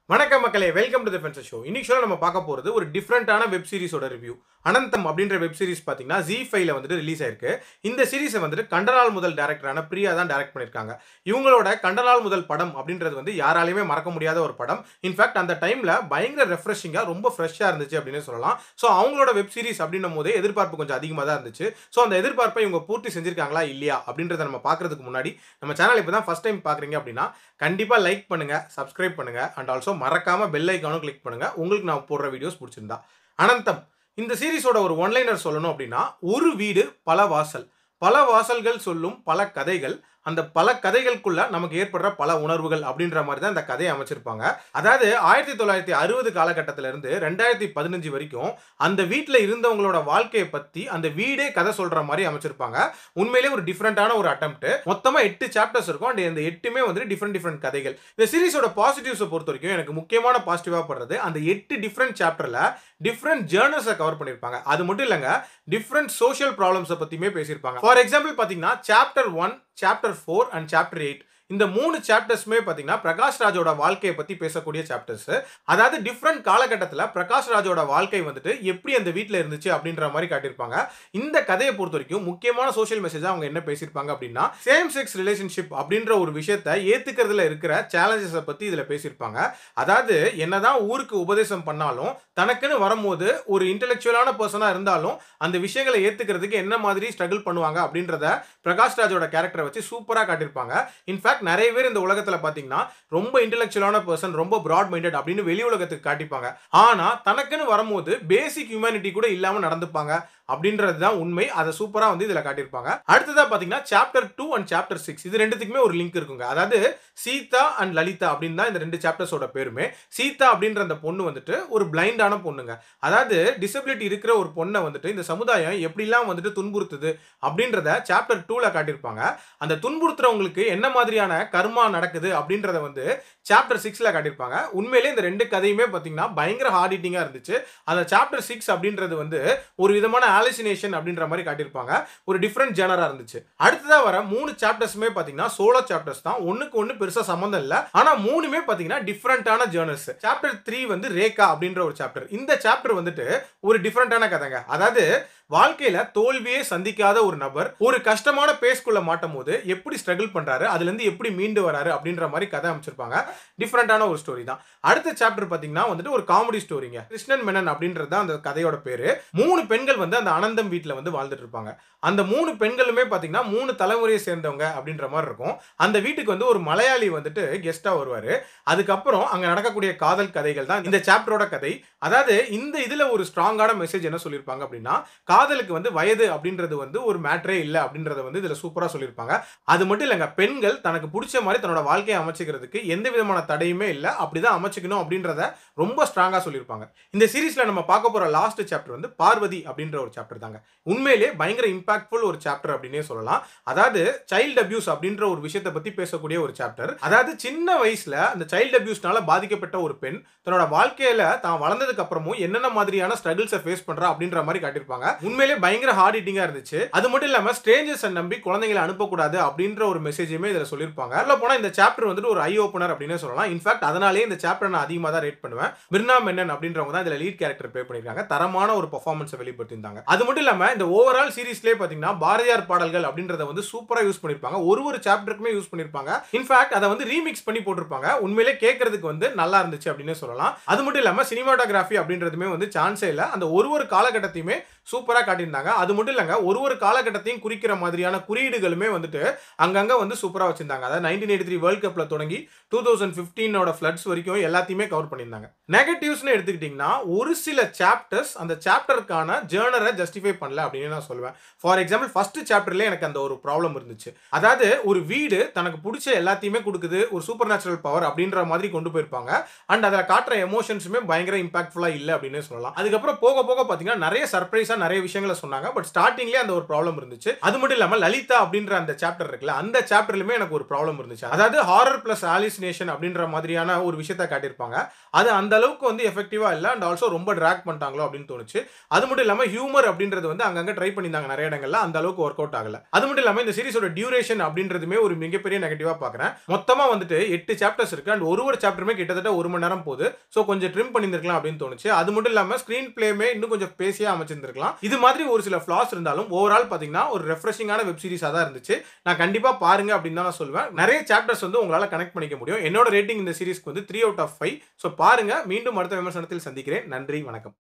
வணக்கம் மக்களே welcome to the fencer show இன்னைக்கு ஷோ நம்ம பார்க்க போகிறது ஒரு டிஃப்ரெண்ட்டான வெப் சீரிஸோட ரிவ்யூ அனந்தம் அப்படின்ற வெப் சீரிஸ் பார்த்தீங்கன்னா ஜி ஃபைவ்ல வந்துட்டு ரிலீஸ் ஆயிருக்கு இந்த சீரிஸை வந்துட்டு கண்டநாள் முதல் டேரக்டரான பிரியா தான் டைரக்ட் பண்ணியிருக்காங்க இவங்களோட கண்டநாள் முதல் படம் அப்படின்றது வந்து யாராலையுமே மறக்க முடியாத ஒரு படம் இன்ஃபேக்ட் அந்த டைமில் பயங்கர ரெஃப்ரெஷிங்காக ரொம்ப ஃப்ரெஷ்ஷாக இருந்துச்சு அப்படின்னு சொல்லலாம் ஸோ அவங்களோட வெப் சீரிஸ் அப்படின்னும் போதே எதிர்பார்ப்பு கொஞ்சம் அதிகமாக தான் இருந்துச்சு ஸோ அந்த எதிர்பார்ப்பை இவங்க பூர்த்தி செஞ்சிருக்காங்களா இல்லையா அப்படின்றத நம்ம பார்க்கறதுக்கு முன்னாடி நம்ம சேனல் இப்போ தான் ஃபஸ்ட் டைம் பார்க்குறீங்க அப்படின்னா கண்டிப்பாக லைக் பண்ணுங்க சப்ஸ்கிரைப் பண்ணுங்க அண்ட் ஆல்சோ மறக்காம பெல் ஐக்கானும் கிளிக் பண்ணுங்க உங்களுக்கு நான் போடுற வீடியோஸ் பிடிச்சிருந்தா அனந்தம் இந்த சீரிஸோட ஒரு ஒன்லைனர் சொல்லணும் அப்படின்னா ஒரு வீடு பல வாசல் பல வாசல்கள் சொல்லும் பல கதைகள் அந்த பல கதைகளுக்குள்ள நமக்கு ஏற்படுற பல உணர்வுகள் அப்படின்ற மாதிரி தான் இந்த கதையை அமைச்சிருப்பாங்க அதாவது ஆயிரத்தி தொள்ளாயிரத்தி அறுபது காலகட்டத்தில இருந்து ரெண்டாயிரத்தி பதினஞ்சு வரைக்கும் அந்த வீட்டில் இருந்தவங்களோட வாழ்க்கையை பத்தி அந்த வீடே கதை சொல்ற மாதிரி அமைச்சிருப்பாங்க உண்மையிலே ஒரு டிஃப்ரெண்டான ஒரு அட்டம்ப்ட் மொத்தமா எட்டு சாப்டர்ஸ் இருக்கும் அண்ட் இந்த எட்டுமே வந்து டிஃப்ரெண்ட் டிஃப்ரெண்ட் கதைகள் இந்த சீரிஸோட பாசிட்டிவ்ஸை பொறுத்த வரைக்கும் எனக்கு முக்கியமான பாசிட்டிவா படுறது அந்த எட்டு டிஃப்ரெண்ட் சாப்டர்ல டிஃப்ரெண்ட் ஜேர்னல்ஸை கவர் பண்ணியிருப்பாங்க அது மட்டும் இல்லைங்க டிஃப்ரெண்ட் சோஷியல் ப்ராப்ளம்ஸை பற்றியுமே பேசியிருப்பாங்க ஃபார் எக்ஸாம்பிள் பார்த்தீங்கன்னா chapter one chapter four and chapter eight இந்த மூணு சாப்டர்ஸுமே பார்த்தீங்கன்னா பிரகாஷ் ராஜோட வாழ்க்கையை பற்றி பேசக்கூடிய சாப்டர்ஸ் அதாவது டிஃப்ரெண்ட் காலகட்டத்தில் பிரகாஷ் ராஜோட வாழ்க்கை வந்துட்டு எப்படி அந்த வீட்டில் இருந்துச்சு அப்படின்ற மாதிரி காட்டியிருப்பாங்க இந்த கதையை பொறுத்த வரைக்கும் முக்கியமான சோஷியல் மெசேஜாக அவங்க என்ன பேசியிருப்பாங்க அப்படின்னா சேம் செக்ஸ் ரிலேஷன்ஷிப் அப்படின்ற ஒரு விஷயத்த ஏற்றுக்கிறதுல இருக்கிற சேலஞ்சஸை பற்றி இதில் பேசியிருப்பாங்க அதாவது என்னதான் ஊருக்கு உபதேசம் பண்ணாலும் தனக்குன்னு வரும்போது ஒரு இன்டெலெக்சுவலான பர்சனாக இருந்தாலும் அந்த விஷயங்களை ஏற்றுக்கிறதுக்கு என்ன மாதிரி ஸ்ட்ரகிள் பண்ணுவாங்க அப்படின்றத பிரகாஷ் ராஜோட கேரக்டரை வச்சு சூப்பராக காட்டியிருப்பாங்க இன்ஃபேக்ட் நிறைய பேர் இந்த உலகத்தில் பார்த்தீங்கன்னா ரொம்ப இன்டெலெக்சுவலான பர்சன் ரொம்ப ப்ராட் மைண்டட் அப்படின்னு வெளி உலகத்துக்கு காட்டிப்பாங்க ஆனால் தனக்குன்னு வரும்போது பேசிக் ஹியூமனிட்டி கூட இல்லாமல் நடந்துப்பாங்க அப்படின்றது தான் உண்மை அதை சூப்பராக வந்து இதில் காட்டியிருப்பாங்க அடுத்ததாக பார்த்தீங்கன்னா chapter two and chapter six இது ரெண்டுத்துக்குமே ஒரு லிங்க் இருக்குங்க அதாவது சீதா அண்ட் லலிதா அப்படின்னு தான் இந்த ரெண்டு சாப்டர்ஸோட பேருமே சீதா அப்படின்ற அந்த பொண்ணு வந்துட்டு ஒரு பிளைண்டான பொண்ணுங்க அதாவது டிசபிலிட்டி இருக்கிற ஒரு பொண்ணை வந்துட்டு இந்த சமுதாயம் எப்படிலாம் வந்துட்டு துன்புறுத்துது அப்படின்றத சாப்டர் டூவில் காட்டியிருப்பாங்க அந்த துன்புறுத்துறவங்களுக்கு என்ன மாதிரியான கர்மா நடக்குது அப்படின்றத வந்து சாப்டர் சிக்ஸில் காட்டியிருப்பாங்க உண்மையிலே இந்த ரெண்டு கதையுமே பார்த்தீங்கன்னா பயங்கர ஹார்ட் ஹிட்டிங்காக இருந்துச்சு அந்த சாப்டர் சிக்ஸ் அப்படின்றது வந்து ஒரு விதமான ஆலிசினேஷன் அப்படின்ற மாதிரி காட்டியிருப்பாங்க ஒரு டிஃப்ரெண்ட் ஜேனராக இருந்துச்சு அடுத்ததாக வர மூணு சாப்டர்ஸுமே பார்த்தீங்கன்னா சோலோ சாப்டர்ஸ் தான் ஒன்றுக்கு ஒன்று பெருசாக சம்மந்தம் இல்லை ஆனால் மூணுமே பார்த்தீங்கன்னா டிஃப்ரெண்ட்டான ஜேர்னல்ஸ் சாப்டர் த்ரீ வந்து ரேகா அப்படின்ற ஒரு சாப்டர் இந்த சாப்டர் வந்துட்டு ஒரு டிஃப்ரெண்ட்டான கதைங்க அதாவது வாழ்க்கையில தோல்வியே சந்திக்காத ஒரு நபர் ஒரு கஷ்டமான பேஸ்குள்ள மாட்டும் போது எப்படி ஸ்ட்ரகிள் பண்றாரு அதுல இருந்து எப்படி மீண்டு வராரு அப்படின்ற மாதிரி கதை அமைச்சிருப்பாங்க டிஃப்ரெண்டான ஒரு ஸ்டோரி தான் அடுத்த சாப்டர் பாத்தீங்கன்னா வந்துட்டு ஒரு காமெடி ஸ்டோரிங்க கிருஷ்ணன் மெனன் அப்படின்றது தான் அந்த கதையோட பேரு மூணு பெண்கள் வந்து அந்த அனந்தம் வீட்டில் வந்து வாழ்ந்துட்டு இருப்பாங்க அந்த மூணு பெண்களுமே பாத்தீங்கன்னா மூணு தலைமுறையை சேர்ந்தவங்க அப்படின்ற மாதிரி இருக்கும் அந்த வீட்டுக்கு வந்து ஒரு மலையாளி வந்துட்டு கெஸ்டா வருவாரு அதுக்கப்புறம் அங்க நடக்கக்கூடிய காதல் கதைகள் தான் இந்த சாப்டரோட கதை அதாவது இந்த இதுல ஒரு ஸ்ட்ராங்கான மெசேஜ் என்ன சொல்லியிருப்பாங்க அப்படின்னா காதலுக்கு வந்து வயது அப்படின்றது வந்து ஒரு மேட்ரே இல்லை அப்படின்றத வந்து இதில் சூப்பராக சொல்லியிருப்பாங்க அது மட்டும் இல்லைங்க பெண்கள் தனக்கு பிடிச்ச மாதிரி தன்னோட வாழ்க்கையை அமைச்சிக்கிறதுக்கு எந்த விதமான தடையுமே இல்லை அப்படிதான் அமைச்சிக்கணும் அப்படின்றத ரொம்ப ஸ்ட்ராங்காக சொல்லியிருப்பாங்க இந்த சீரீஸில் நம்ம பார்க்க போகிற லாஸ்ட் சாப்டர் வந்து பார்வதி அப்படின்ற ஒரு சாப்டர் தாங்க உண்மையிலே பயங்கர இம்பாக்ட்ஃபுல் ஒரு சாப்டர் அப்படின்னே சொல்லலாம் அதாவது சைல்டு அபியூஸ் அப்படின்ற ஒரு விஷயத்தை பற்றி பேசக்கூடிய ஒரு சாப்டர் அதாவது சின்ன வயசில் அந்த சைல்டு அபியூஸ்னால பாதிக்கப்பட்ட ஒரு பெண் தன்னோட வாழ்க்கையில தான் வளர்ந்ததுக்கு அப்புறமும் என்னென்ன மாதிரியான ஸ்ட்ரகிள்ஸை ஃபேஸ் பண்றா அப்படின்ற மாதிரி காட்டியிருப்பாங்க உண்மையிலே பயங்கர ஹார்ட் ஹிட்டிங்கா இருந்துச்சு அது மட்டும் இல்லாம ஸ்ட்ரேஞ்சர்ஸ் நம்பி குழந்தைங்களை அனுப்பக்கூடாது அப்படின்ற ஒரு மெசேஜுமே இதுல சொல்லியிருப்பாங்க அதில் போனா இந்த சாப்டர் வந்துட்டு ஒரு ஐ ஓப்பனர் அப்படின்னு சொல்லலாம் இன்ஃபேக்ட் அதனாலே இந்த சாப்டர் நான் அதிகமாக தான் ரேட் பண்ணுவேன் மிர்னா மென்னன் அப்படின்றவங்க தான் இதுல லீட் கேரக்டர் ப்ளே பண்ணிருக்காங்க தரமான ஒரு பர்ஃபார்மன்ஸை வெளிப்படுத்தியிருந்தாங்க அது மட்டும் இல்லாம இந்த ஓவரால் சீரிஸ்லேயே பாத்தீங்கன்னா பாரதியார் பாடல்கள் அப்படின்றத வந்து சூப்பரா யூஸ் பண்ணிருப்பாங்க ஒரு ஒரு சாப்டருக்குமே யூஸ் பண்ணிருப்பாங்க இன்ஃபேக்ட் அதை வந்து ரீமிக்ஸ் பண்ணி போட்டிருப்பாங்க உண்மையிலே கேட்கறதுக்கு வந்து நல்லா இருந்துச்சு அப்படின்னு சொல்லலாம் அது மட்டும் இல்லாம சினிமாட்டோகிராஃபி அப்படின்றதுமே வந்து சான்ஸே இல்லை அந்த ஒரு ஒரு காலகட்டத்தையுமே சூப்பராக காட்டியிருந்தாங்க அது மட்டும் இல்லைங்க ஒரு ஒரு காலகட்டத்தையும் குறிக்கிற மாதிரியான குறியீடுகளுமே வந்துட்டு அங்கங்கே வந்து சூப்பராக வச்சிருந்தாங்க அதாவது நைன்டீன் எயிட்டி த்ரீ வேர்ல்ட் கப்பில் தொடங்கி டூ தௌசண்ட் ஃபிஃப்டீனோட ஃப்ளட்ஸ் வரைக்கும் எல்லாத்தையுமே கவர் பண்ணியிருந்தாங்க நெகட்டிவ்ஸ்னு எடுத்துக்கிட்டிங்கன்னா ஒரு சில சாப்டர்ஸ் அந்த சாப்டருக்கான ஜேர்னரை ஜஸ்டிஃபை பண்ணல அப்படின்னு நான் சொல்லுவேன் ஃபார் எக்ஸாம்பிள் ஃபர்ஸ்ட் சாப்டர்லேயே எனக்கு அந்த ஒரு ப்ராப்ளம் இருந்துச்சு அதாவது ஒரு வீடு தனக்கு பிடிச்ச எல்லாத்தையுமே கொடுக்குது ஒரு சூப்பர் நேச்சுரல் பவர் அப்படின்ற மாதிரி கொண்டு போயிருப்பாங்க அண்ட் அதில் காட்டுற எமோஷன்ஸுமே பயங்கர இம்பாக்ட்ஃபுல்லாக இல்லை அப்படின்னு சொல்லலாம் அதுக்கப்புறம் போக போக பார்த்தீங்கன்னா நிறைய சர்ப்ரைஸாக நிறைய விஷயங்களை சொன்னாங்க பட் ஸ்டார்டிங்லேயே அந்த ஒரு ப்ராப்ளம் இருந்துச்சு அது மட்டும் இல்லாமல் லலிதா அப்படின்ற அந்த சாப்டர் இருக்குல்ல அந்த சாப்டர்லுமே எனக்கு ஒரு ப்ராப்ளம் இருந்துச்சு அதாவது ஹாரர் பிளஸ் ஆலிசினேஷன் அப்படின்ற மாதிரியான ஒரு விஷயத்த காட்டியிருப்பாங்க அது அந்த அளவுக்கு வந்து எஃபெக்டிவா இல்லை அண்ட் ஆல்சோ ரொம்ப ட்ராக் பண்ணிட்டாங்களோ அப்படின்னு தோணுச்சு அது மட்டும் இல்லாமல் ஹியூமர் அப்படின்றது வந்து அங்கங்க ட்ரை பண்ணியிருந்தாங்க நிறைய இடங்கள்ல அந்த அளவுக்கு ஒர்க் அவுட் ஆகல அது மட்டும் இல்லாமல் இந்த சீரிஸோட டியூரேஷன் அப்படின்றதுமே ஒரு மிகப்பெரிய நெகட்டிவா பார்க்குறேன் மொத்தமா வந்துட்டு எட்டு சாப்டர்ஸ் இருக்கு அண்ட் ஒரு ஒரு சாப்டருமே கிட்டத்தட்ட ஒரு மணி நேரம் போகுது ஸோ கொஞ்சம் ட்ரிம் பண்ணியிருந்திருக்கலாம் அப்படின்னு தோணுச்சு அது மட்டும் இல்லாமல் ஸ்க்ரீன் பிளேமே இன்னும் கொஞ்சம் பேசியா அமைச்சிருந்திருக்கலாம் இது மாதிரி ஒரு சில ஃபிளாஸ் இருந்தாலும் ஓவரால் பார்த்தீங்கன்னா ஒரு ரெஃப்ரெஷிங்கான வெப் சீரிஸாக தான் இருந்துச்சு நான் கண்டிப்பாக பாருங்க அப்படின்னு தான் நான் சொல்வேன் நிறைய சாப்டர்ஸ் வந்து உங்களால் கனெக்ட் பண்ணிக்க முடியும் என்னோட ரேட்டிங் இந்த சீரிஸ்க்கு வந்து three out of five so பாருங்க மீண்டும் அடுத்த விமர்சனத்தில் சந்திக்கிறேன் நன்றி வணக்கம்